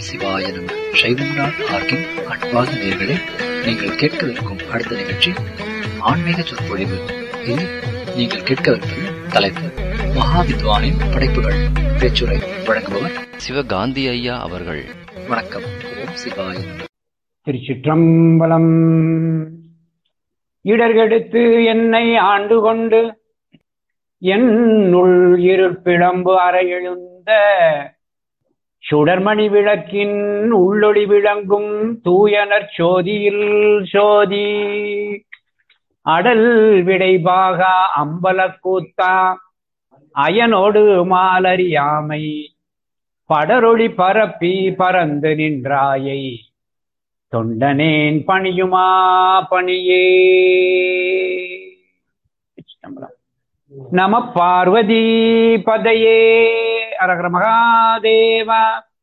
சிவாய நம சைவம்டாட் ஆர்கின் அன்பாக நேர்களே நீங்கள் கேட்கவிருக்கும் அடுத்த நிகழ்ச்சி ஆன்மீக சொற்பொழிவு இதில் நீங்கள் கேட்கவிருப்பது தலைப்பு மகாவித்வானின் படைப்புகள் பேச்சுரை வழங்குபவர் சிவகாந்தி ஐயா அவர்கள் வணக்கம் ஓம் சிவாய நம திருச்சிற்றம்பலம் இடர்கெடுத்து என்னை ஆண்டு கொண்டு என்னுள் இருப்பிழம்பு அறையெழுந்த சுடர்மணி விளக்கின் உள்ளொளி விளங்கும் தூயனர் சோதியில் சோதி அடல் விடைபாகா அம்பலக்கூத்தா அயனோடு மாலறியாமை படரொளி பரப்பி பறந்து நின்றாயை தொண்டனேன் பணியுமா பணியே நம பார்வதி பதையே அரகர மகாதேவா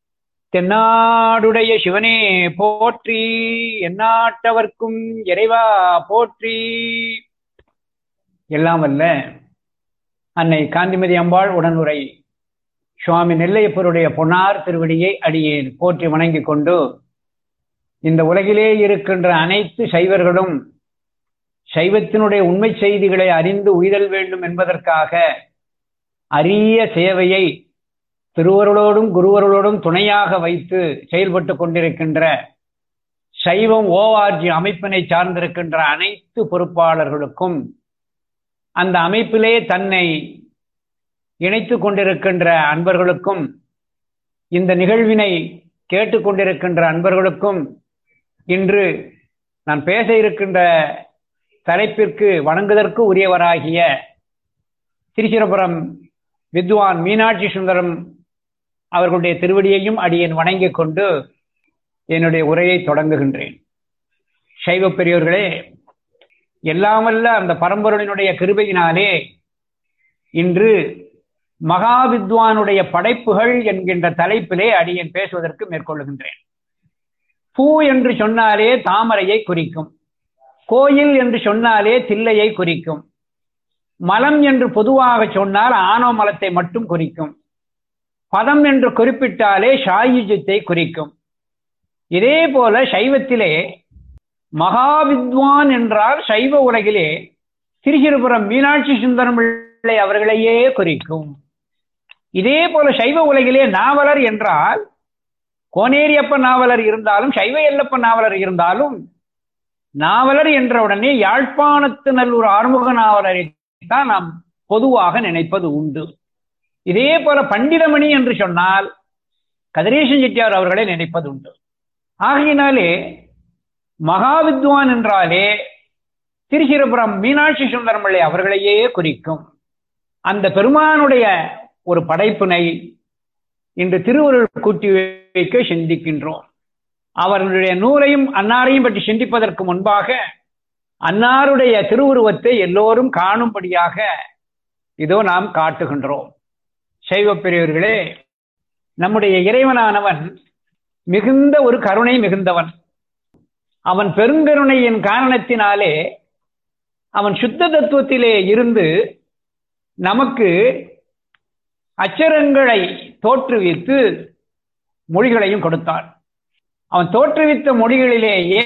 தென்னாடுடைய சிவனே போற்றி எந்நாட்டவர்க்கும் இறைவா போற்றி எல்லாம் வல்ல அன்னை காந்திமதி அம்பாள் உடனுரை சுவாமி நெல்லையப்பருடைய பொன்னார் திருவடியை அடியேன் போற்றி வணங்கிக் கொண்டு இந்த உலகிலே இருக்கின்ற அனைத்து சைவர்களும் சைவத்தினுடைய உண்மை செய்திகளை அறிந்து உய்தல் வேண்டும் என்பதற்காக அரிய சேவையை திருவருளோடும் குருவருளோடும் துணையாக வைத்து செயல்பட்டு கொண்டிருக்கின்ற சைவம் ஓஆர்ஜி அமைப்பினை சார்ந்திருக்கின்ற அனைத்து பொறுப்பாளர்களுக்கும் அந்த அமைப்பிலே தன்னை இணைத்து கொண்டிருக்கின்ற அன்பர்களுக்கும் இந்த நிகழ்வினை கேட்டுக்கொண்டிருக்கின்ற அன்பர்களுக்கும் இன்று நான் பேச இருக்கின்ற தலைப்பிற்கு வணங்குவதற்கு உரியவராகிய திருச்சிரபுரம் வித்வான் மீனாட்சி சுந்தரம் அவர்களுடைய திருவடியையும் அடியேன் வணங்கிக் கொண்டு என்னுடைய உரையை தொடங்குகின்றேன் சைவ பெரியோர்களே எல்லாமல்ல அந்த பரம்பொருளினுடைய கிருபையினாலே இன்று மகாவித்வானுடைய படைப்புகள் என்கின்ற தலைப்பிலே அடியேன் பேசுவதற்கு மேற்கொள்ளுகின்றேன் பூ என்று சொன்னாலே தாமரையை குறிக்கும் கோயில் என்று சொன்னாலே தில்லையை குறிக்கும் மலம் என்று பொதுவாக சொன்னால் ஆணவ மலத்தை மட்டும் குறிக்கும் பதம் என்று குறிப்பிட்டாலே சாயுஜத்தை குறிக்கும் இதே போல சைவத்திலே மகாவித்வான் என்றால் சைவ உலகிலே திருச்சிறுபுரம் மீனாட்சி சுந்தரம் பிள்ளை அவர்களையே குறிக்கும் இதே போல சைவ உலகிலே நாவலர் என்றால் கோனேரியப்ப நாவலர் இருந்தாலும் சைவ எல்லப்ப நாவலர் இருந்தாலும் நாவலர் என்ற உடனே யாழ்ப்பாணத்து நல்லூர் ஆறுமுக நாவலரை தான் நாம் பொதுவாக நினைப்பது உண்டு இதே போல பண்டிதமணி என்று சொன்னால் கதிரேசன் செட்டியார் அவர்களை நினைப்பது உண்டு ஆகையினாலே மகாவித்வான் என்றாலே திருச்சிரபுரம் மீனாட்சி சுந்தரம்பிள்ளை அவர்களையே குறிக்கும் அந்த பெருமானுடைய ஒரு படைப்பினை இன்று திருவருள் கூட்டி வைக்க சிந்திக்கின்றோம் அவர்களுடைய நூலையும் அன்னாரையும் பற்றி சிந்திப்பதற்கு முன்பாக அன்னாருடைய திருவுருவத்தை எல்லோரும் காணும்படியாக இதோ நாம் காட்டுகின்றோம் சைவ பெரியவர்களே நம்முடைய இறைவனானவன் மிகுந்த ஒரு கருணை மிகுந்தவன் அவன் பெருங்கருணையின் காரணத்தினாலே அவன் சுத்த தத்துவத்திலே இருந்து நமக்கு அச்சரங்களை தோற்றுவித்து மொழிகளையும் கொடுத்தான் அவன் தோற்றுவித்த மொழிகளிலேயே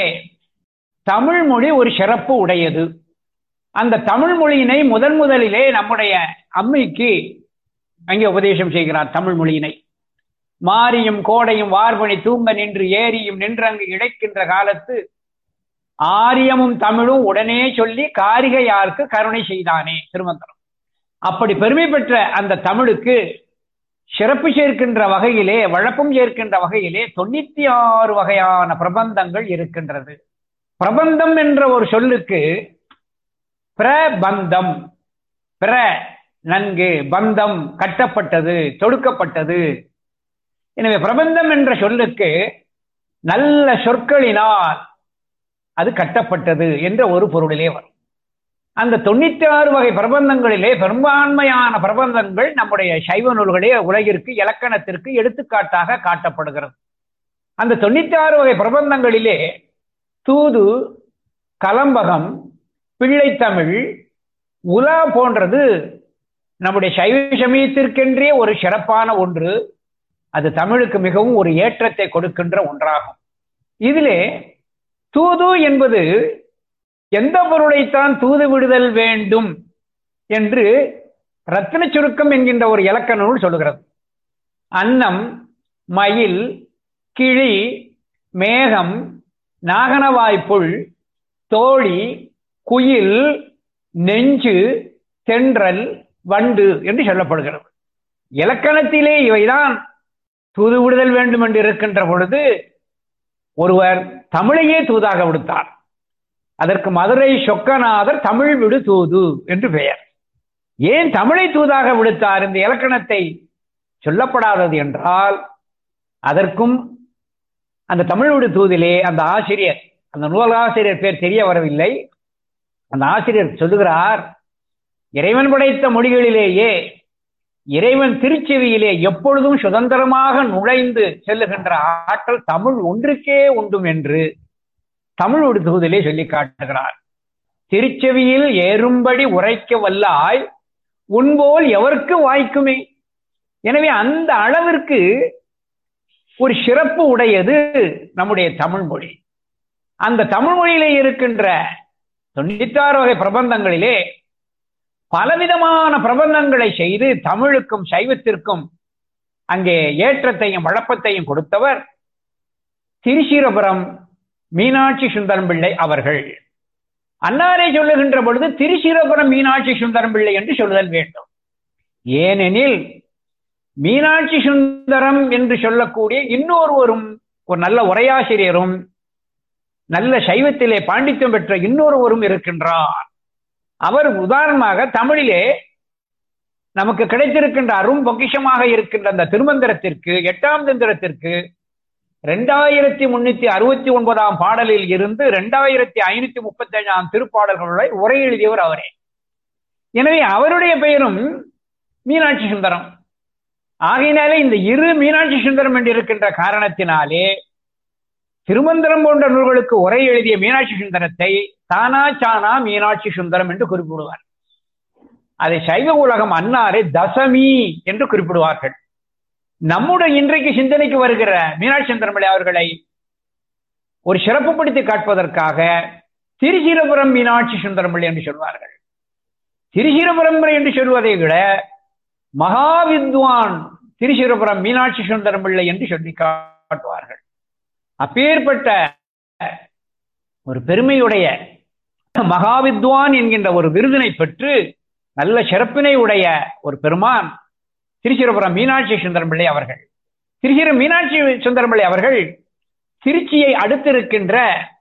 தமிழ் மொழி ஒரு சிறப்பு உடையது அந்த தமிழ் மொழியினை முதன் முதலிலே நம்முடைய அம்மைக்கு அங்கே உபதேசம் செய்கிறார் தமிழ் மொழியினை மாரியும் கோடையும் வார்பணி தூங்க நின்று ஏரியும் நின்றங்கு இழைக்கின்ற காலத்து ஆரியமும் தமிழும் உடனே சொல்லி காரிகையாருக்கு கருணை செய்தானே திருமந்திரம் அப்படி பெருமை பெற்ற அந்த தமிழுக்கு சிறப்பு சேர்க்கின்ற வகையிலே வழக்கம் சேர்க்கின்ற வகையிலே தொண்ணூத்தி ஆறு வகையான பிரபந்தங்கள் இருக்கின்றது பிரபந்தம் என்ற ஒரு சொல்லுக்கு பிரபந்தம் பிர நன்கு பந்தம் கட்டப்பட்டது தொடுக்கப்பட்டது எனவே பிரபந்தம் என்ற சொல்லுக்கு நல்ல சொற்களினால் அது கட்டப்பட்டது என்ற ஒரு பொருளிலே வரும் அந்த தொண்ணூத்தி ஆறு வகை பிரபந்தங்களிலே பெரும்பான்மையான பிரபந்தங்கள் நம்முடைய சைவ நூல்களே உலகிற்கு இலக்கணத்திற்கு எடுத்துக்காட்டாக காட்டப்படுகிறது அந்த தொண்ணூத்தி ஆறு வகை பிரபந்தங்களிலே தூது கலம்பகம் பிள்ளைத்தமிழ் உலா போன்றது நம்முடைய சைவ சமயத்திற்கென்றே ஒரு சிறப்பான ஒன்று அது தமிழுக்கு மிகவும் ஒரு ஏற்றத்தை கொடுக்கின்ற ஒன்றாகும் இதிலே தூது என்பது எந்த பொருளைத்தான் தூது விடுதல் வேண்டும் என்று ரத்தின சுருக்கம் என்கின்ற ஒரு இலக்கண நூல் சொல்லுகிறது அன்னம் மயில் கிழி மேகம் நாகனவாய்ப்புள் தோழி குயில் நெஞ்சு தென்றல் வண்டு என்று சொல்லப்படுகிறது இலக்கணத்திலே இவைதான் தூது விடுதல் வேண்டும் என்று இருக்கின்ற பொழுது ஒருவர் தமிழையே தூதாக விடுத்தார் அதற்கு மதுரை சொக்கநாதர் தமிழ் விடு தூது என்று பெயர் ஏன் தமிழை தூதாக விடுத்தார் இந்த இலக்கணத்தை சொல்லப்படாதது என்றால் அதற்கும் அந்த தமிழ் விடு தூதிலே அந்த ஆசிரியர் அந்த நூலாசிரியர் பேர் தெரிய வரவில்லை அந்த ஆசிரியர் சொல்லுகிறார் இறைவன் படைத்த மொழிகளிலேயே இறைவன் திருச்செவியிலே எப்பொழுதும் சுதந்திரமாக நுழைந்து செல்லுகின்ற ஆற்றல் தமிழ் ஒன்றுக்கே உண்டும் என்று தமிழ் உடுத்துவதிலே சொல்லி காட்டுகிறார் திருச்செவியில் ஏறும்படி உரைக்க வல்லாய் உன்போல் எவருக்கு வாய்க்குமே எனவே அந்த அளவிற்கு ஒரு சிறப்பு உடையது நம்முடைய தமிழ் மொழி அந்த தமிழ் மொழியிலே இருக்கின்ற தொண்ணூத்தாறு வகை பிரபந்தங்களிலே பலவிதமான பிரபந்தங்களை செய்து தமிழுக்கும் சைவத்திற்கும் அங்கே ஏற்றத்தையும் வழப்பத்தையும் கொடுத்தவர் திருச்சிரபுரம் மீனாட்சி சுந்தரம் பிள்ளை அவர்கள் அன்னாரே சொல்லுகின்ற பொழுது திருச்சிரபுரம் மீனாட்சி சுந்தரம் பிள்ளை என்று சொல்லுதல் வேண்டும் ஏனெனில் மீனாட்சி சுந்தரம் என்று சொல்லக்கூடிய இன்னொருவரும் ஒரு நல்ல உரையாசிரியரும் நல்ல சைவத்திலே பாண்டித்யம் பெற்ற இன்னொருவரும் இருக்கின்றார் அவர் உதாரணமாக தமிழிலே நமக்கு கிடைத்திருக்கின்ற அரும் பொக்கிஷமாக இருக்கின்ற அந்த திருமந்திரத்திற்கு எட்டாம் தந்திரத்திற்கு ரெண்டாயிரத்தி முன்னூத்தி அறுபத்தி ஒன்பதாம் பாடலில் இருந்து ரெண்டாயிரத்தி ஐநூத்தி முப்பத்தி அஞ்சாம் திருப்பாடல்களுடைய உரை எழுதியவர் அவரே எனவே அவருடைய பெயரும் மீனாட்சி சுந்தரம் ஆகையினாலே இந்த இரு மீனாட்சி சுந்தரம் என்று இருக்கின்ற காரணத்தினாலே திருமந்திரம் போன்ற நூல்களுக்கு உரை எழுதிய மீனாட்சி சுந்தரத்தை தானா சானா மீனாட்சி சுந்தரம் என்று குறிப்பிடுவார் அதை சைவ உலகம் அன்னாரை தசமி என்று குறிப்பிடுவார்கள் நம்முடைய இன்றைக்கு சிந்தனைக்கு வருகிற மீனாட்சி சுந்தரமலை அவர்களை ஒரு சிறப்புப்படுத்தி காட்டுவதற்காக திருச்சிரபுரம் மீனாட்சி சுந்தரமலை என்று சொல்வார்கள் திருச்சிரபுரம் என்று சொல்வதை விட மகாவித்வான் திருச்சிரபுரம் மீனாட்சி சுந்தரம் பிள்ளை என்று சொல்லி காட்டுவார்கள் அப்பேற்பட்ட ஒரு பெருமையுடைய மகாவித்வான் என்கின்ற ஒரு விருதினை பெற்று நல்ல சிறப்பினை உடைய ஒரு பெருமான் திருச்சிரபுரம் மீனாட்சி சுந்தரம் பிள்ளை அவர்கள் திருச்சிரம் மீனாட்சி சுந்தரம் பிள்ளை அவர்கள் திருச்சியை அடுத்திருக்கின்ற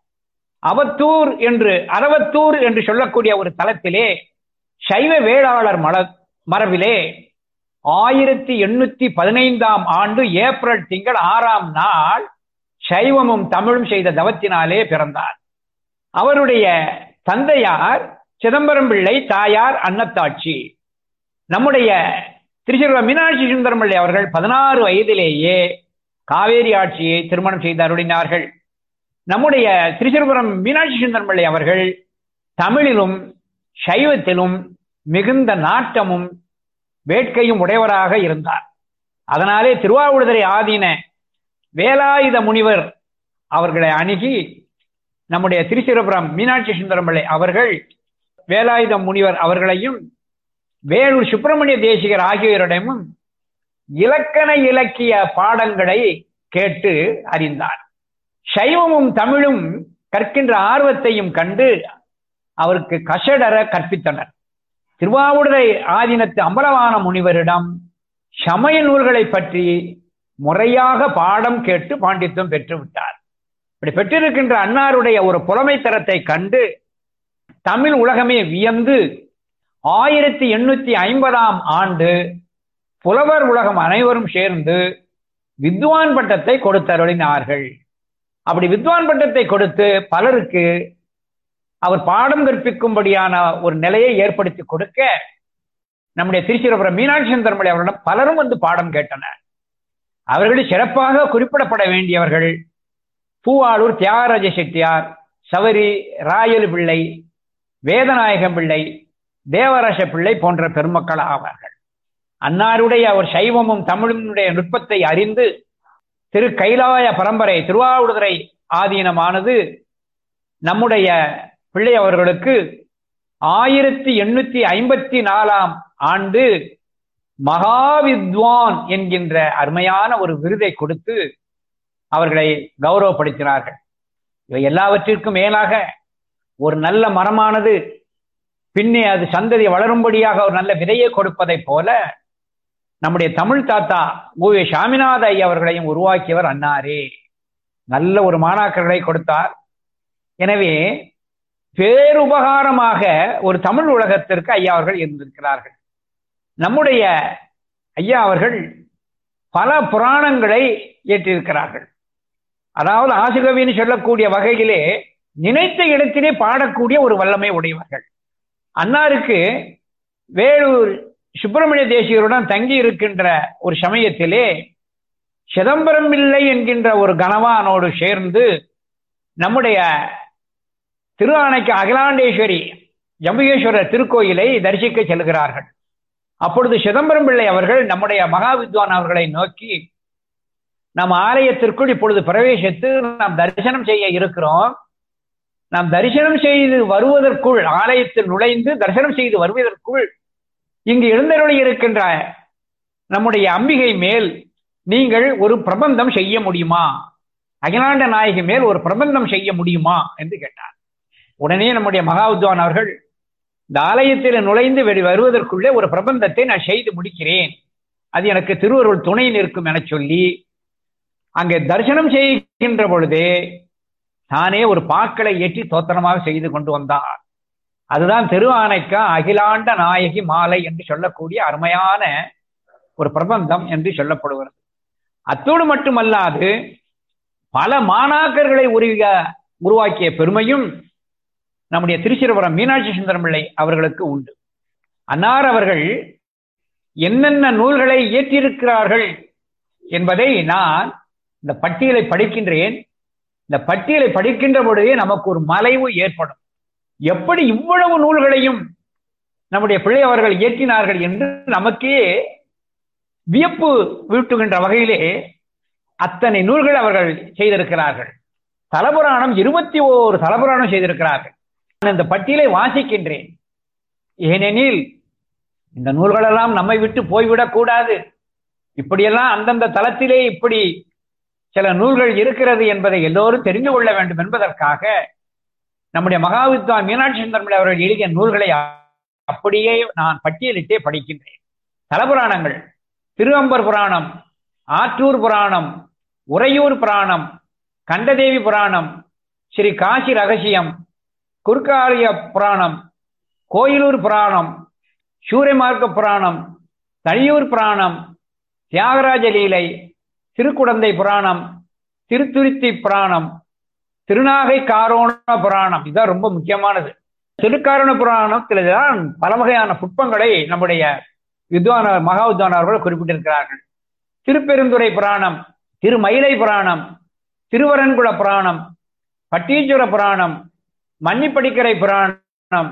அவத்தூர் என்று அரவத்தூர் என்று சொல்லக்கூடிய ஒரு தலத்திலே சைவ வேளாளர் மல மரபிலே ஆயிரத்தி எண்ணூத்தி பதினைந்தாம் ஆண்டு ஏப்ரல் திங்கள் ஆறாம் நாள் சைவமும் தமிழும் செய்த தவத்தினாலே பிறந்தார் அவருடைய தந்தையார் சிதம்பரம் பிள்ளை தாயார் அன்னத்தாட்சி நம்முடைய திருச்சிருவ மீனாட்சி சுந்தரம் பிள்ளை அவர்கள் பதினாறு வயதிலேயே காவேரி ஆட்சியை திருமணம் செய்து அருளினார்கள் நம்முடைய திருச்சிருபுரம் மீனாட்சி சுந்தரம் பிள்ளை அவர்கள் தமிழிலும் சைவத்திலும் மிகுந்த நாட்டமும் வேட்கையும் உடையவராக இருந்தார் அதனாலே திருவாவூடுதுறை ஆதீன வேலாயுத முனிவர் அவர்களை அணுகி நம்முடைய திருச்சிரபுரம் மீனாட்சி சுந்தரம் பிள்ளை அவர்கள் வேலாயுத முனிவர் அவர்களையும் வேலூர் சுப்பிரமணிய தேசிகர் ஆகியோரிடமும் இலக்கண இலக்கிய பாடங்களை கேட்டு அறிந்தார் சைவமும் தமிழும் கற்கின்ற ஆர்வத்தையும் கண்டு அவருக்கு கஷடர கற்பித்தனர் திருவாவூடுதை ஆதீனத்து அம்பலவான முனிவரிடம் சமய நூல்களை பற்றி முறையாக பாடம் கேட்டு பாண்டித்துவம் பெற்று விட்டார் இப்படி பெற்றிருக்கின்ற அன்னாருடைய ஒரு புலமை தரத்தை கண்டு தமிழ் உலகமே வியந்து ஆயிரத்தி எண்ணூத்தி ஐம்பதாம் ஆண்டு புலவர் உலகம் அனைவரும் சேர்ந்து வித்வான் பட்டத்தை கொடுத்தருளினார்கள் அப்படி வித்வான் பட்டத்தை கொடுத்து பலருக்கு அவர் பாடம் கற்பிக்கும்படியான ஒரு நிலையை ஏற்படுத்தி கொடுக்க நம்முடைய திருச்சிரபுரம் மீனாட்சி சுந்தரமலை அவரிடம் பலரும் வந்து பாடம் கேட்டனர் அவர்கள் சிறப்பாக குறிப்பிடப்பட வேண்டியவர்கள் பூவாளூர் தியாகராஜ செட்டியார் சவரி ராயலு பிள்ளை வேதநாயகம் பிள்ளை தேவராச பிள்ளை போன்ற பெருமக்கள் ஆவார்கள் அன்னாருடைய ஒரு சைவமும் தமிழினுடைய நுட்பத்தை அறிந்து திரு கைலாய பரம்பரை திருவாவூடுதுறை ஆதீனமானது நம்முடைய பிள்ளை அவர்களுக்கு ஆயிரத்தி எண்ணூத்தி ஐம்பத்தி நாலாம் ஆண்டு மகாவித்வான் என்கின்ற அருமையான ஒரு விருதை கொடுத்து அவர்களை கௌரவப்படுத்தினார்கள் இவை எல்லாவற்றிற்கும் மேலாக ஒரு நல்ல மரமானது பின்னே அது சந்ததி வளரும்படியாக ஒரு நல்ல விதையை கொடுப்பதைப் போல நம்முடைய தமிழ் தாத்தா ஓவிய சாமிநாத ஐயா அவர்களையும் உருவாக்கியவர் அன்னாரே நல்ல ஒரு மாணாக்கர்களை கொடுத்தார் எனவே பேருபகாரமாக ஒரு தமிழ் உலகத்திற்கு ஐயா அவர்கள் இருந்திருக்கிறார்கள் நம்முடைய ஐயா அவர்கள் பல புராணங்களை ஏற்றிருக்கிறார்கள் அதாவது ஆசுகவின்னு சொல்லக்கூடிய வகையிலே நினைத்த இடத்திலே பாடக்கூடிய ஒரு வல்லமை உடையவர்கள் அன்னாருக்கு வேலூர் சுப்பிரமணிய தேசியருடன் தங்கி இருக்கின்ற ஒரு சமயத்திலே சிதம்பரம் இல்லை என்கின்ற ஒரு கனவானோடு சேர்ந்து நம்முடைய திரு ஆணைக்கு அகிலாண்டேஸ்வரி ஜம்புகேஸ்வரர் திருக்கோயிலை தரிசிக்க செல்கிறார்கள் அப்பொழுது சிதம்பரம் பிள்ளை அவர்கள் நம்முடைய மகாவித்வான் அவர்களை நோக்கி நம் ஆலயத்திற்குள் இப்பொழுது பிரவேசித்து நாம் தரிசனம் செய்ய இருக்கிறோம் நாம் தரிசனம் செய்து வருவதற்குள் ஆலயத்தில் நுழைந்து தரிசனம் செய்து வருவதற்குள் இங்கு எழுந்தருளி இருக்கின்ற நம்முடைய அம்பிகை மேல் நீங்கள் ஒரு பிரபந்தம் செய்ய முடியுமா அகிலாண்ட நாயகி மேல் ஒரு பிரபந்தம் செய்ய முடியுமா என்று கேட்டார் உடனே நம்முடைய மகாவித்வான் அவர்கள் இந்த ஆலயத்தில் நுழைந்து வெளி வருவதற்குள்ளே ஒரு பிரபந்தத்தை நான் செய்து முடிக்கிறேன் அது எனக்கு திருவருள் துணை நிற்கும் என சொல்லி அங்கே தரிசனம் செய்கின்ற பொழுதே தானே ஒரு பாக்களை ஏற்றி தோத்திரமாக செய்து கொண்டு வந்தார் அதுதான் திருவானைக்கா அகிலாண்ட நாயகி மாலை என்று சொல்லக்கூடிய அருமையான ஒரு பிரபந்தம் என்று சொல்லப்படுகிறது அத்தோடு மட்டுமல்லாது பல மாணாக்கர்களை உருவிக உருவாக்கிய பெருமையும் நம்முடைய திருச்சிரபுரம் மீனாட்சி சுந்தரம் பிள்ளை அவர்களுக்கு உண்டு அன்னார் அவர்கள் என்னென்ன நூல்களை இயற்றியிருக்கிறார்கள் என்பதை நான் இந்த பட்டியலை படிக்கின்றேன் இந்த பட்டியலை படிக்கின்ற பொழுதே நமக்கு ஒரு மலைவு ஏற்படும் எப்படி இவ்வளவு நூல்களையும் நம்முடைய பிள்ளை அவர்கள் இயற்றினார்கள் என்று நமக்கே வியப்பு வீட்டுகின்ற வகையிலே அத்தனை நூல்கள் அவர்கள் செய்திருக்கிறார்கள் தலபுராணம் இருபத்தி ஓரு தலபுராணம் செய்திருக்கிறார்கள் நான் இந்த பட்டியலை வாசிக்கின்றேன் ஏனெனில் இந்த நூல்களெல்லாம் நம்மை விட்டு போய்விடக் கூடாது இப்படியெல்லாம் அந்தந்த தளத்திலே இப்படி சில நூல்கள் இருக்கிறது என்பதை எல்லோரும் தெரிந்து கொள்ள வேண்டும் என்பதற்காக நம்முடைய மகாவித்வான் மீனாட்சி சுந்தரம் அவர்கள் எழுதிய நூல்களை அப்படியே நான் பட்டியலிட்டே படிக்கின்றேன் தலபுராணங்கள் திருவம்பர் புராணம் ஆற்றூர் புராணம் உறையூர் புராணம் கண்டதேவி புராணம் ஸ்ரீ காசி ரகசியம் குறுக்காலிய புராணம் கோயிலூர் புராணம் சூரியமார்க்க புராணம் தனியூர் புராணம் தியாகராஜ லீலை திருக்குடந்தை புராணம் திருத்துருத்தி புராணம் திருநாகை காரோண புராணம் இதுதான் ரொம்ப முக்கியமானது திருக்காரண புராணத்தில் தான் பல வகையான புட்பங்களை நம்முடைய வித்வான மகா வித்வானவர்கள் குறிப்பிட்டிருக்கிறார்கள் திருப்பெருந்துறை புராணம் திருமயிலை புராணம் திருவரன்குள புராணம் பட்டீச்சுர புராணம் மன்னிப்படிக்கரை புராணம்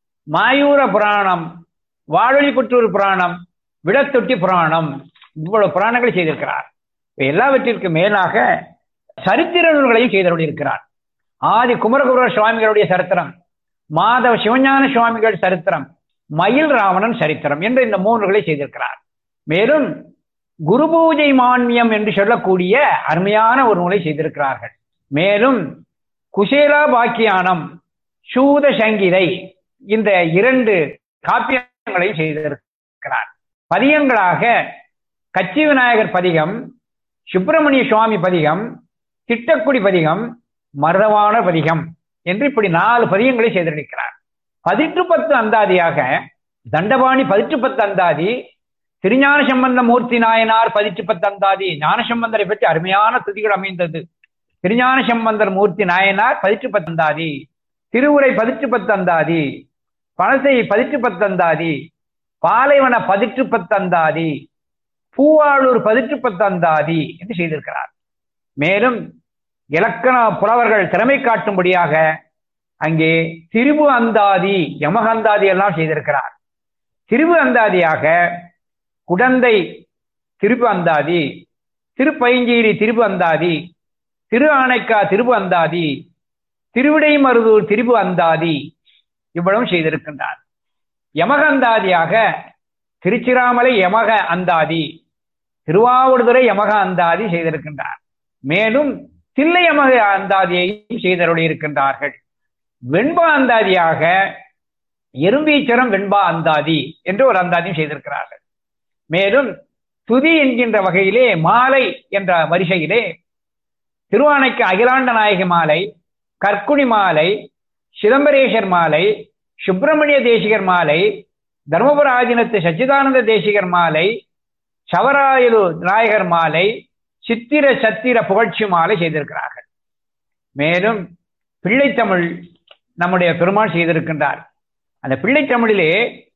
மாயூர புராணம் வாழொலிபுற்றூர் புராணம் விடத்தொட்டி புராணம் இவ்வளவு புராணங்களை செய்திருக்கிறார் எல்லாவற்றிற்கு மேலாக சரித்திர நூல்களையும் செய்தருளியிருக்கிறார் ஆதி குமரகுர சுவாமிகளுடைய சரித்திரம் மாதவ சிவஞான சுவாமிகள் சரித்திரம் மயில் ராவணன் சரித்திரம் என்ற இந்த மூன்றுகளை செய்திருக்கிறார் மேலும் குரு பூஜை மான்மியம் என்று சொல்லக்கூடிய அருமையான ஒரு நூலை செய்திருக்கிறார்கள் மேலும் குசேலா பாக்கியானம் சூத சங்கீதை இந்த இரண்டு காப்பியங்களையும் செய்திருக்கிறார் பதியங்களாக கச்சி விநாயகர் பதிகம் சுப்பிரமணிய சுவாமி பதிகம் திட்டக்குடி பதிகம் மருதவான பதிகம் என்று இப்படி நாலு பதியங்களை செய்திருக்கிறார் பதிற்று பத்து அந்தாதியாக தண்டபாணி பதிற்று பத்து அந்தாதி திருஞான சம்பந்த மூர்த்தி நாயனார் பதிற்று பத்து அந்தாதி ஞான சம்பந்தரை பற்றி அருமையான துதிகள் அமைந்தது திருஞான சம்பந்தர் மூர்த்தி நாயனார் பதிற்று பத்து அந்தாதி திருவுரை பதிற்று பத்து அந்தாதி பனசை பதிற்று பத்து அந்தாதி பாலைவன பதிற்று பத்து அந்தாதி பூவாளூர் பதிற்று பத்து அந்தாதி என்று செய்திருக்கிறார் மேலும் இலக்கண புலவர்கள் திறமை காட்டும்படியாக அங்கே திரிபு அந்தாதி யமகந்தாதி எல்லாம் செய்திருக்கிறார் திரிபு அந்தாதியாக குடந்தை திருப்பு அந்தாதி திருப்பைஞ்சீரி திருப்பு அந்தாதி திரு ஆனைக்கா திருப்பு அந்தாதி திருவிடைமருதூர் திருப்பு அந்தாதி இவ்வளவும் செய்திருக்கின்றார் யமக அந்தாதியாக திருச்சிராமலை யமக அந்தாதி திருவாவூர்துறை யமக அந்தாதி செய்திருக்கின்றார் மேலும் தில்லை யமக அந்தாதியையும் செய்தருளி இருக்கின்றார்கள் வெண்பா அந்தாதியாக எறும்பீச்சரம் வெண்பா அந்தாதி என்று ஒரு அந்தாதியும் செய்திருக்கிறார்கள் மேலும் துதி என்கின்ற வகையிலே மாலை என்ற வரிசையிலே திருவானைக்கு அகிலாண்ட நாயகி மாலை கற்குணி மாலை சிதம்பரேசர் மாலை சுப்பிரமணிய தேசிகர் மாலை தர்மபுர ஆதீனத்து சச்சிதானந்த தேசிகர் மாலை சவராயலு நாயகர் மாலை சித்திர சத்திர புகழ்ச்சி மாலை செய்திருக்கிறார்கள் மேலும் பிள்ளைத்தமிழ் நம்முடைய பெருமாள் செய்திருக்கின்றார் அந்த பிள்ளைத்தமிழிலே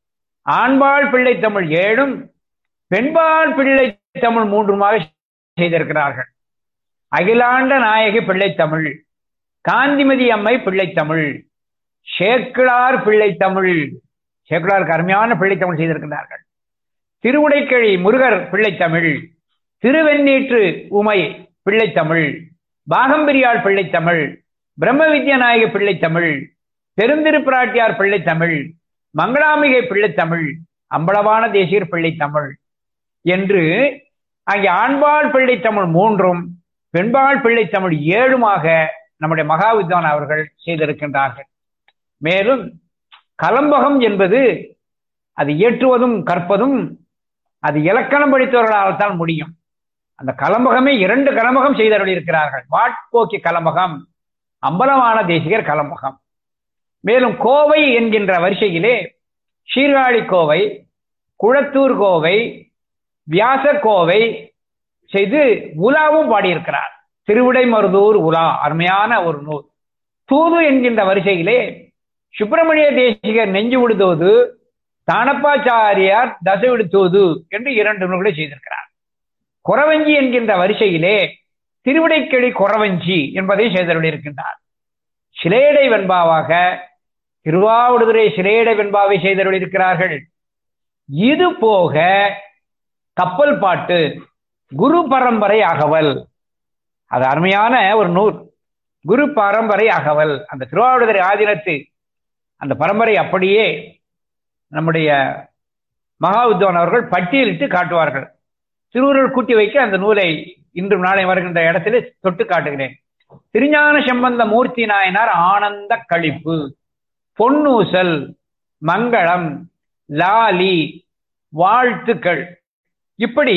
ஆண்பாள் பிள்ளைத்தமிழ் ஏழும் பெண்பால் பிள்ளைத்தமிழ் மூன்றுமாக செய்திருக்கிறார்கள் அகிலாண்ட நாயகி பிள்ளைத்தமிழ் காந்திமதி அம்மை பிள்ளைத்தமிழ் சேக்கிழார் பிள்ளைத்தமிழ் சேக்கிழாருக்கு அருமையான பிள்ளைத்தமிழ் செய்திருக்கிறார்கள் திருவுடைக்கழி முருகர் பிள்ளைத்தமிழ் திருவெண்ணீற்று உமை பிள்ளைத்தமிழ் பாகம்பிரியாள் பிள்ளைத்தமிழ் பிரம்ம வித்யநாயக பிள்ளைத்தமிழ் பெருந்திருப்பிராட்டியார் பிள்ளைத்தமிழ் மங்களாம்பிகை பிள்ளைத்தமிழ் அம்பளவான தேசியர் பிள்ளைத்தமிழ் என்று அங்கே ஆண்பாள் பிள்ளைத்தமிழ் மூன்றும் பெண்பாள் பிள்ளைத்தமிழ் ஏழுமாக நம்முடைய மகாவித்வான் அவர்கள் செய்திருக்கின்றார்கள் மேலும் கலம்பகம் என்பது அது இயற்றுவதும் கற்பதும் அது இலக்கணம் படித்தவர்களால் தான் முடியும் அந்த கலம்பகமே இரண்டு கலம்பகம் செய்தவர்கள் இருக்கிறார்கள் வாட்போக்கி கலம்பகம் அம்பலமான தேசிகர் கலம்பகம் மேலும் கோவை என்கின்ற வரிசையிலே சீர்காழி கோவை குளத்தூர் கோவை வியாசர் கோவை செய்து உலாவும் பாடியிருக்கிறார் திருவிடைமருதூர் உலா அருமையான ஒரு நூல் தூது என்கின்ற வரிசையிலே சுப்பிரமணிய தேசிகர் நெஞ்சு விடுதோது தானப்பாச்சாரியார் தசை விடுத்தோது என்று இரண்டு நூல்களை செய்திருக்கிறார் குறவஞ்சி என்கின்ற வரிசையிலே திருவிடைக்கிளி குறவஞ்சி என்பதை செய்தருளிருக்கின்றார் சிலேடை வெண்பாவாக திருவாவடுதுறை சிலேடை வெண்பாவை செய்தருளிருக்கிறார்கள் இது போக கப்பல் பாட்டு குரு பரம்பரை அகவல் அது அருமையான ஒரு நூல் குரு பரம்பரை அகவல் அந்த திருவாவடுதுறை ஆதீனத்து அந்த பரம்பரை அப்படியே நம்முடைய மகாவித்வான் அவர்கள் பட்டியலிட்டு காட்டுவார்கள் திருவுருள் கூட்டி வைக்க அந்த நூலை இன்றும் நாளை வருகின்ற இடத்திலே தொட்டு காட்டுகிறேன் திருஞான சம்பந்த மூர்த்தி நாயனார் ஆனந்த கழிப்பு பொன்னூசல் மங்களம் லாலி வாழ்த்துக்கள் இப்படி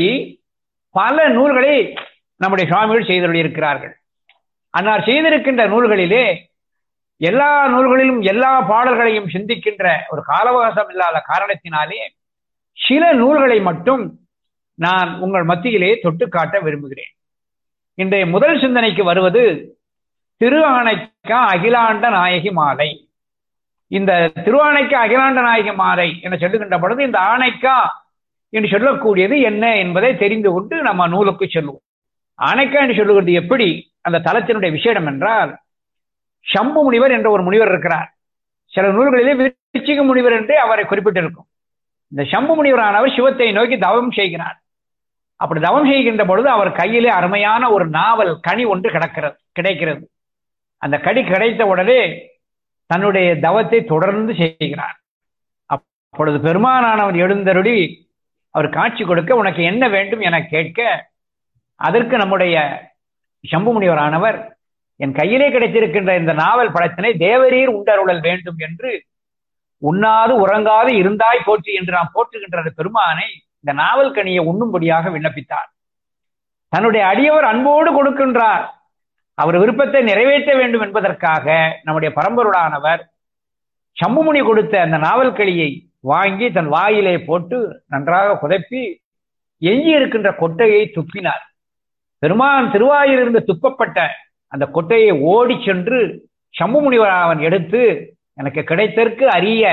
பல நூல்களை நம்முடைய சுவாமிகள் செய்திருக்கிறார்கள் அன்னார் செய்திருக்கின்ற நூல்களிலே எல்லா நூல்களிலும் எல்லா பாடல்களையும் சிந்திக்கின்ற ஒரு காலவகாசம் இல்லாத காரணத்தினாலே சில நூல்களை மட்டும் நான் உங்கள் மத்தியிலே தொட்டு காட்ட விரும்புகிறேன் இன்றைய முதல் சிந்தனைக்கு வருவது திரு ஆணைக்கா அகிலாண்ட நாயகி மாலை இந்த திருவானைக்கா அகிலாண்ட நாயகி மாலை என சொல்லுகின்ற பொழுது இந்த ஆணைக்கா என்று சொல்லக்கூடியது என்ன என்பதை தெரிந்து கொண்டு நம்ம நூலுக்கு செல்வோம் ஆணைக்கா என்று சொல்லுகிறது எப்படி அந்த தலத்தினுடைய விசேடம் என்றால் சம்பு முனிவர் என்ற ஒரு முனிவர் இருக்கிறார் சில நூல்களிலே விருச்சிக முனிவர் என்றே அவரை குறிப்பிட்டிருக்கும் இந்த சம்பு முனிவரானவர் சிவத்தை நோக்கி தவம் செய்கிறார் அப்படி தவம் செய்கின்ற பொழுது அவர் கையிலே அருமையான ஒரு நாவல் கனி ஒன்று கிடக்கிறது கிடைக்கிறது அந்த கனி கிடைத்த உடனே தன்னுடைய தவத்தை தொடர்ந்து செய்கிறார் அப்பொழுது பெருமானானவர் எழுந்தருளி அவர் காட்சி கொடுக்க உனக்கு என்ன வேண்டும் என கேட்க அதற்கு நம்முடைய சம்பு முனிவரானவர் என் கையிலே கிடைத்திருக்கின்ற இந்த நாவல் படத்தினை தேவரீர் உண்டருளல் வேண்டும் என்று உண்ணாது உறங்காது இருந்தாய் போற்றி என்று நாம் போற்றுகின்ற பெருமானை இந்த நாவல் கனியை உண்ணும்படியாக விண்ணப்பித்தார் தன்னுடைய அடியவர் அன்போடு கொடுக்கின்றார் அவர் விருப்பத்தை நிறைவேற்ற வேண்டும் என்பதற்காக நம்முடைய பரம்பருடானவர் சம்புமுனி கொடுத்த அந்த நாவல் களியை வாங்கி தன் வாயிலே போட்டு நன்றாக குதப்பி எஞ்சி இருக்கின்ற கொட்டையை துப்பினார் பெருமான் திருவாயிலிருந்து துப்பப்பட்ட அந்த கொட்டையை ஓடி சென்று சம்பு முனிவர் அவன் எடுத்து எனக்கு கிடைத்தற்கு அரிய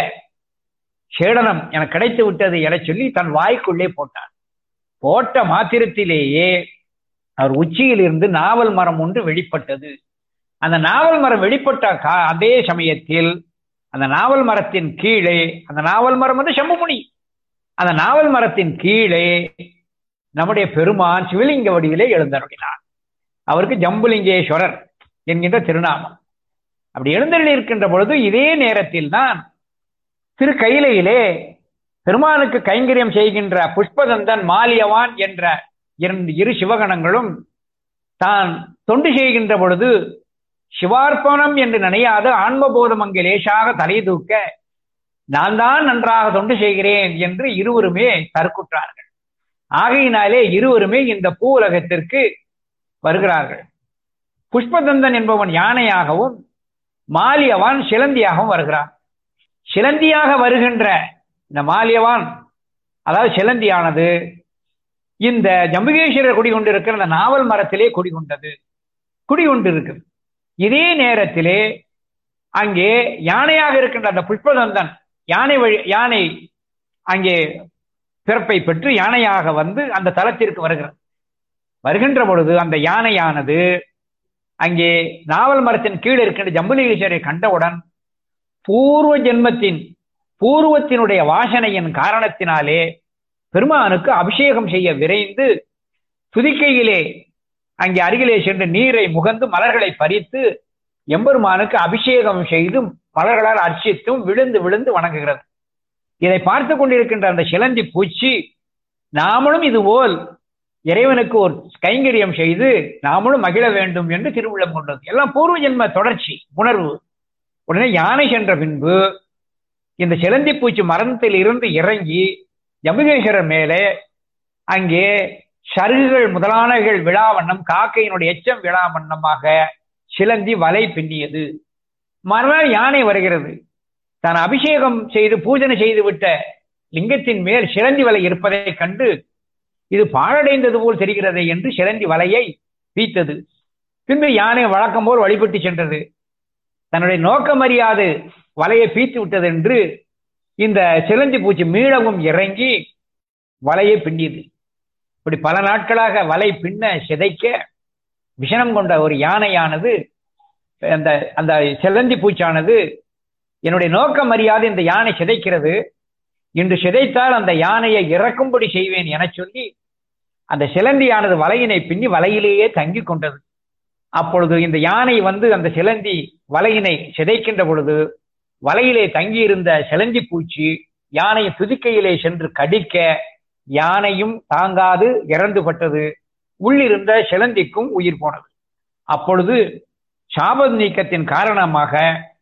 சேடனம் எனக்கு கிடைத்து விட்டது என சொல்லி தன் வாய்க்குள்ளே போட்டான் போட்ட மாத்திரத்திலேயே அவர் உச்சியில் இருந்து நாவல் மரம் ஒன்று வெளிப்பட்டது அந்த நாவல் மரம் வெளிப்பட்ட அதே சமயத்தில் அந்த நாவல் மரத்தின் கீழே அந்த நாவல் மரம் வந்து சம்புமுனி அந்த நாவல் மரத்தின் கீழே நம்முடைய பெருமான் சிவலிங்க வடிவிலே எழுந்தருளினார் அவருக்கு ஜம்புலிங்கேஸ்வரர் என்கின்ற திருநாமம் அப்படி எழுந்தருளி இருக்கின்ற பொழுது இதே நேரத்தில் தான் திரு கையிலையிலே பெருமானுக்கு கைங்கரியம் செய்கின்ற புஷ்பதந்தன் மாலியவான் என்ற இரண்டு இரு சிவகணங்களும் தான் தொண்டு செய்கின்ற பொழுது சிவார்ப்பணம் என்று நினையாத ஆன்மபோதம் அங்கே லேசாக தலை தூக்க நான் தான் நன்றாக தொண்டு செய்கிறேன் என்று இருவருமே தற்குற்றார்கள் ஆகையினாலே இருவருமே இந்த பூ உலகத்திற்கு வருகிறார்கள் புஷ்பதந்தன் என்பவன் யானையாகவும் மாலியவான் சிலந்தியாகவும் வருகிறான் சிலந்தியாக வருகின்ற இந்த மாலியவான் அதாவது சிலந்தியானது இந்த ஜம்புகேஸ்வரர் குடிகொண்டிருக்கிற இந்த நாவல் மரத்திலே குடிகொண்டது குடிகொண்டிருக்கு இதே நேரத்திலே அங்கே யானையாக இருக்கின்ற அந்த புஷ்பதந்தன் யானை வழி யானை அங்கே பிறப்பை பெற்று யானையாக வந்து அந்த தலத்திற்கு வருகிறது வருகின்ற பொழுது அந்த யானையானது அங்கே நாவல் மரத்தின் கீழ் இருக்கின்ற ஜம்புலீஸ்வரை கண்டவுடன் பூர்வ ஜென்மத்தின் பூர்வத்தினுடைய வாசனையின் காரணத்தினாலே பெருமானுக்கு அபிஷேகம் செய்ய விரைந்து துதிக்கையிலே அங்கே அருகிலே சென்று நீரை முகந்து மலர்களை பறித்து எம்பெருமானுக்கு அபிஷேகம் செய்தும் மலர்களால் அர்ச்சித்தும் விழுந்து விழுந்து வணங்குகிறது இதை பார்த்து கொண்டிருக்கின்ற அந்த சிலந்தி பூச்சி நாமளும் இதுபோல் இறைவனுக்கு ஒரு கைங்கரியம் செய்து நாமளும் மகிழ வேண்டும் என்று திருவுள்ளம் கொண்டது எல்லாம் பூர்வ ஜென்ம தொடர்ச்சி உணர்வு உடனே யானை சென்ற பின்பு இந்த சிலந்தி பூச்சி மரத்தில் இருந்து இறங்கி ஜம்புகேஸ்வரர் மேலே அங்கே சருகுகள் முதலானவைகள் விழாவண்ணம் காக்கையினுடைய எச்சம் விழாவண்ணமாக சிலந்தி வலை பின்னியது மறுநாள் யானை வருகிறது தான் அபிஷேகம் செய்து பூஜனை செய்து விட்ட லிங்கத்தின் மேல் சிலந்தி வலை இருப்பதைக் கண்டு இது பாழடைந்தது போல் தெரிகிறது என்று சிலந்தி வலையை பீத்தது பின்பு யானை வழக்கம் போல் வழிபட்டு சென்றது தன்னுடைய நோக்கம் அறியாது வலையை பீத்து விட்டது என்று இந்த சிலந்தி பூச்சி மீளவும் இறங்கி வலையை பின்னியது இப்படி பல நாட்களாக வலை பின்ன சிதைக்க விஷனம் கொண்ட ஒரு யானையானது அந்த அந்த சிலந்தி பூச்சானது என்னுடைய நோக்கம் அறியாது இந்த யானை சிதைக்கிறது இன்று சிதைத்தால் அந்த யானையை இறக்கும்படி செய்வேன் என சொல்லி அந்த சிலந்தியானது வலையினை பின்னி வலையிலேயே தங்கி கொண்டது அப்பொழுது இந்த யானை வந்து அந்த சிலந்தி வலையினை சிதைக்கின்ற பொழுது வலையிலே தங்கியிருந்த சிலந்தி பூச்சி யானையை துதிக்கையிலே சென்று கடிக்க யானையும் தாங்காது இறந்து பட்டது உள்ளிருந்த சிலந்திக்கும் உயிர் போனது அப்பொழுது சாப நீக்கத்தின் காரணமாக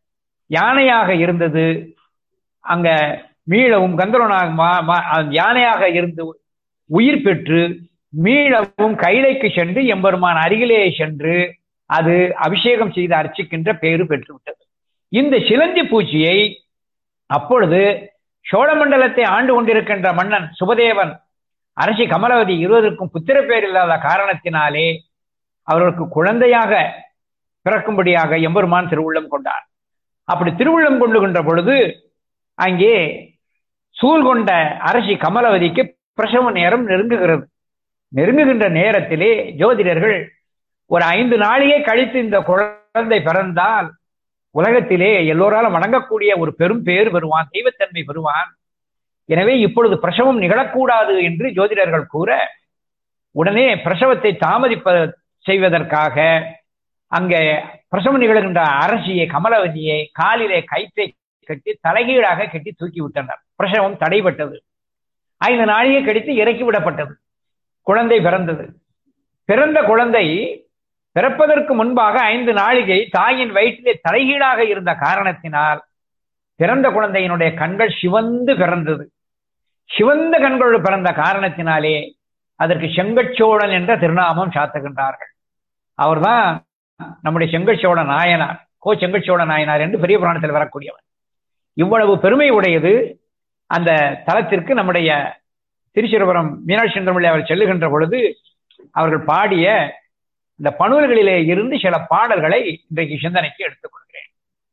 யானையாக இருந்தது அங்க மீளவும் கந்தரனாக யானையாக இருந்து உயிர் பெற்று மீளவும் கைலைக்கு சென்று எம்பெருமான் அருகிலே சென்று அது அபிஷேகம் செய்து அர்ச்சிக்கின்ற பேரு பெற்றுவிட்டது இந்த சிலந்தி பூச்சியை அப்பொழுது சோழமண்டலத்தை ஆண்டு கொண்டிருக்கின்ற மன்னன் சுபதேவன் அரசி கமலவதி இருவருக்கும் புத்திர பேர் இல்லாத காரணத்தினாலே அவர்களுக்கு குழந்தையாக பிறக்கும்படியாக எம்பெருமான் திருவுள்ளம் கொண்டார் அப்படி திருவுள்ளம் கொண்டுகின்ற பொழுது அங்கே சூழ் கொண்ட அரசி கமலவதிக்கு பிரசவ நேரம் நெருங்குகிறது நெருங்குகின்ற நேரத்திலே ஜோதிடர்கள் ஒரு ஐந்து நாளையே கழித்து இந்த குழந்தை பிறந்தால் உலகத்திலே எல்லோராலும் வணங்கக்கூடிய ஒரு பெரும் பேர் பெறுவான் தெய்வத்தன்மை பெறுவான் எனவே இப்பொழுது பிரசவம் நிகழக்கூடாது என்று ஜோதிடர்கள் கூற உடனே பிரசவத்தை தாமதிப்ப செய்வதற்காக அங்கே பிரசவம் நிகழ்கின்ற அரசியை கமலவதியை காலிலே கைத்தை கட்டி தலைகீழாக கட்டி தூக்கி விட்டனர் பிரசவம் தடைபட்டது ஐந்து நாளையே கடித்து இறக்கி விடப்பட்டது குழந்தை பிறந்தது பிறந்த குழந்தை பிறப்பதற்கு முன்பாக ஐந்து நாளிகை தாயின் வயிற்றிலே தலைகீழாக இருந்த காரணத்தினால் பிறந்த குழந்தையினுடைய கண்கள் சிவந்து பிறந்தது சிவந்த கண்களோடு பிறந்த காரணத்தினாலே அதற்கு செங்கச்சோழன் என்ற திருநாமம் சாத்துகின்றார்கள் அவர்தான் நம்முடைய செங்கச்சோழ நாயனார் கோ செங்கச்சோழ நாயனார் என்று பெரிய புராணத்தில் வரக்கூடியவர் இவ்வளவு பெருமை உடையது அந்த தலத்திற்கு நம்முடைய திருச்சிரபுரம் மீனாட்சி சுந்தரமல்லி அவர் செல்லுகின்ற பொழுது அவர்கள் பாடிய இந்த பணுவல்களிலே இருந்து சில பாடல்களை இன்றைக்கு சிந்தனைக்கு எடுத்துக் கொள்கிறேன்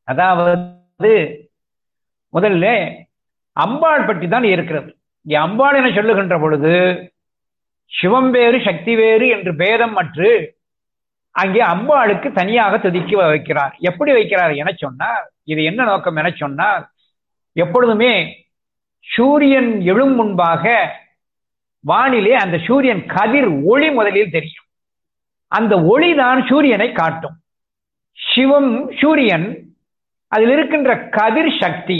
அதாவது முதல்ல அம்பாள் பற்றி தான் இருக்கிறது இங்கே அம்பாள் என சொல்லுகின்ற பொழுது சிவம் வேறு சக்தி வேறு என்று பேதம் மற்று அங்கே அம்பாளுக்கு தனியாக துதிக்க வைக்கிறார் எப்படி வைக்கிறார் என சொன்னார் இது என்ன நோக்கம் என சொன்னார் எப்பொழுதுமே சூரியன் எழும் முன்பாக வானிலே அந்த சூரியன் கதிர் ஒளி முதலில் தெரியும் அந்த ஒளிதான் சூரியனை காட்டும் சிவம் சூரியன் அதில் இருக்கின்ற கதிர் சக்தி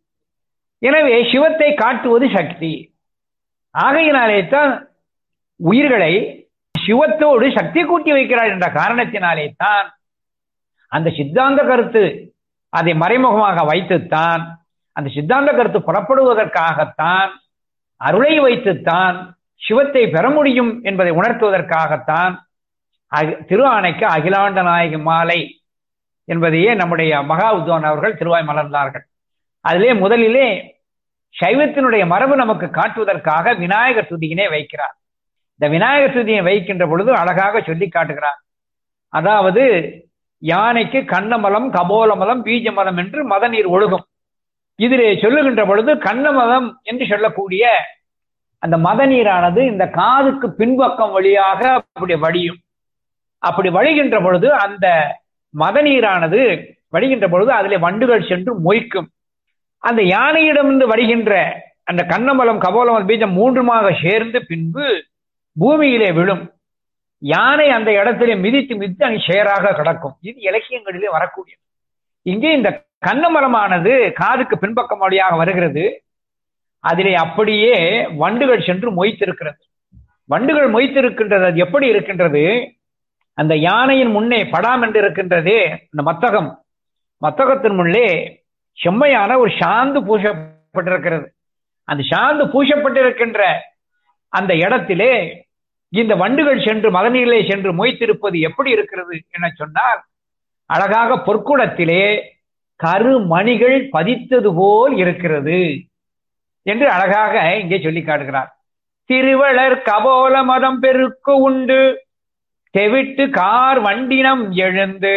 எனவே சிவத்தை காட்டுவது சக்தி ஆகையினாலே தான் உயிர்களை சிவத்தோடு சக்தி கூட்டி வைக்கிறார் என்ற காரணத்தினாலே தான் அந்த சித்தாந்த கருத்து அதை மறைமுகமாக வைத்துத்தான் அந்த சித்தாந்த கருத்து புறப்படுவதற்காகத்தான் அருளை வைத்துத்தான் சிவத்தை பெற முடியும் என்பதை உணர்த்துவதற்காகத்தான் திரு ஆணைக்கு அகிலாண்ட நாயகி மாலை என்பதையே நம்முடைய மகா உத்வான் அவர்கள் திருவாய் மலர்ந்தார்கள் அதிலே முதலிலே சைவத்தினுடைய மரபு நமக்கு காட்டுவதற்காக விநாயகர் துதியினை வைக்கிறார் இந்த விநாயகர் துதியை வைக்கின்ற பொழுது அழகாக சொல்லி காட்டுகிறார் அதாவது யானைக்கு கண்ணமலம் கபோலமலம் பீஜமலம் என்று மத நீர் ஒழுகும் இதிலே சொல்லுகின்ற பொழுது கண்ணமலம் என்று சொல்லக்கூடிய அந்த மத நீரானது இந்த காதுக்கு பின்பக்கம் வழியாக அப்படி வழியும் அப்படி வழிகின்ற பொழுது அந்த மத நீரானது வடிகின்ற பொழுது அதிலே வண்டுகள் சென்று மொய்க்கும் அந்த யானையிடமிருந்து வருகின்ற அந்த கண்ணமலம் கபோலமல் பீஜம் மூன்றுமாக சேர்ந்து பின்பு பூமியிலே விழும் யானை அந்த இடத்திலே மிதித்து மிதித்து அங்கே சேராக கிடக்கும் இது இலக்கியங்களிலே வரக்கூடியது இங்கே இந்த கண்ணமரமானது காதுக்கு பின்பக்கம் வழியாக வருகிறது அதிலே அப்படியே வண்டுகள் சென்று மொய்த்திருக்கிறது வண்டுகள் மொய்த்திருக்கின்றது அது எப்படி இருக்கின்றது அந்த யானையின் முன்னே படாம் என்று இருக்கின்றதே இந்த மத்தகம் மத்தகத்தின் முன்னே செம்மையான ஒரு சாந்து பூசப்பட்டிருக்கிறது அந்த சாந்து பூசப்பட்டிருக்கின்ற அந்த இடத்திலே இந்த வண்டுகள் சென்று மதநீரிலே சென்று மொய்த்திருப்பது எப்படி இருக்கிறது என சொன்னால் அழகாக பொற்குடத்திலே கருமணிகள் பதித்தது போல் இருக்கிறது என்று அழகாக இங்கே சொல்லி காட்டுகிறார் திருவளர் கபோல மதம் பெருக்கு உண்டு தெவிட்டு கார் வண்டினம் எழுந்து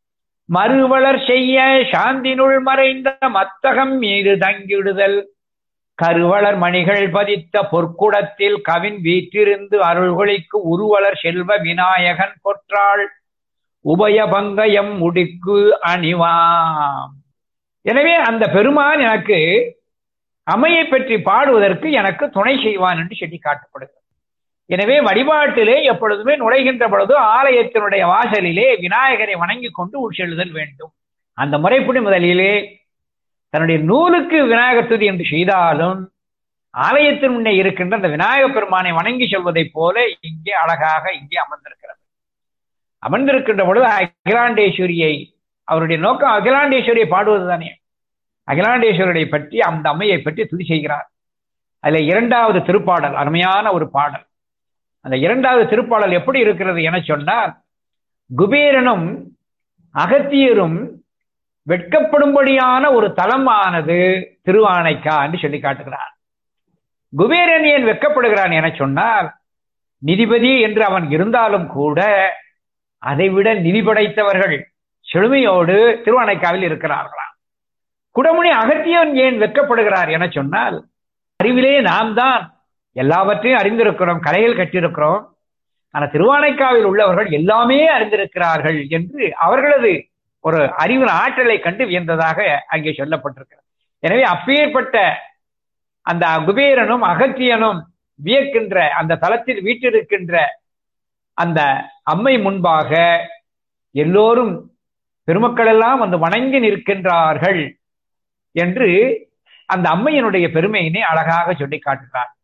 மறுவளர் செய்ய சாந்தினுள் மறைந்த மத்தகம் மீது தங்கிடுதல் கருவளர் மணிகள் பதித்த பொற்குடத்தில் கவின் வீற்றிருந்து அருள்கொழிக்கு உருவலர் செல்வ விநாயகன் பொற்றாள் உபயபங்கயம் முடிக்கு அணிவாம் எனவே அந்த பெருமான் எனக்கு அமையை பற்றி பாடுவதற்கு எனக்கு துணை செய்வான் என்று சொல்லி காட்டப்படுகிறது எனவே வழிபாட்டிலே எப்பொழுதுமே நுழைகின்ற பொழுது ஆலயத்தினுடைய வாசலிலே விநாயகரை வணங்கி கொண்டு உள் செல்லுதல் வேண்டும் அந்த முறைப்படி முதலிலே தன்னுடைய நூலுக்கு விநாயகர் துதி என்று செய்தாலும் ஆலயத்தின் முன்னே இருக்கின்ற அந்த விநாயக பெருமானை வணங்கி செல்வதைப் போல இங்கே அழகாக இங்கே அமர்ந்திருக்கிறது அமர்ந்திருக்கின்ற பொழுது அகிலாண்டேஸ்வரியை அவருடைய நோக்கம் அகிலாண்டேஸ்வரியை பாடுவது தானே அகிலாண்டேஸ்வரியை பற்றி அந்த அம்மையை பற்றி துதி செய்கிறார் அதுல இரண்டாவது திருப்பாடல் அருமையான ஒரு பாடல் அந்த இரண்டாவது திருப்பாடல் எப்படி இருக்கிறது என சொன்னால் குபேரனும் அகத்தியரும் வெட்கப்படும்படியான ஒரு தலமானது திருவானைக்கா என்று சொல்லி காட்டுகிறார் குபேரன் ஏன் வெட்கப்படுகிறான் என சொன்னால் நிதிபதி என்று அவன் இருந்தாலும் கூட அதைவிட நிதி படைத்தவர்கள் செழுமையோடு திருவானைக்காவில் இருக்கிறார்களாம் குடமுனி அகத்தியன் ஏன் வெட்கப்படுகிறார் என சொன்னால் அறிவிலே நாம் தான் எல்லாவற்றையும் அறிந்திருக்கிறோம் கலைகள் கட்டியிருக்கிறோம் ஆனா திருவானைக்காவில் உள்ளவர்கள் எல்லாமே அறிந்திருக்கிறார்கள் என்று அவர்களது ஒரு அறிவின் ஆற்றலை கண்டு வியந்ததாக அங்கே சொல்லப்பட்டிருக்கிறது எனவே அப்பேற்பட்ட அந்த குபேரனும் அகத்தியனும் வியக்கின்ற அந்த தளத்தில் வீட்டிருக்கின்ற அந்த அம்மை முன்பாக எல்லோரும் பெருமக்கள் எல்லாம் வந்து வணங்கி நிற்கின்றார்கள் என்று அந்த அம்மையினுடைய பெருமையினை அழகாக சொல்லி காட்டுகிறார்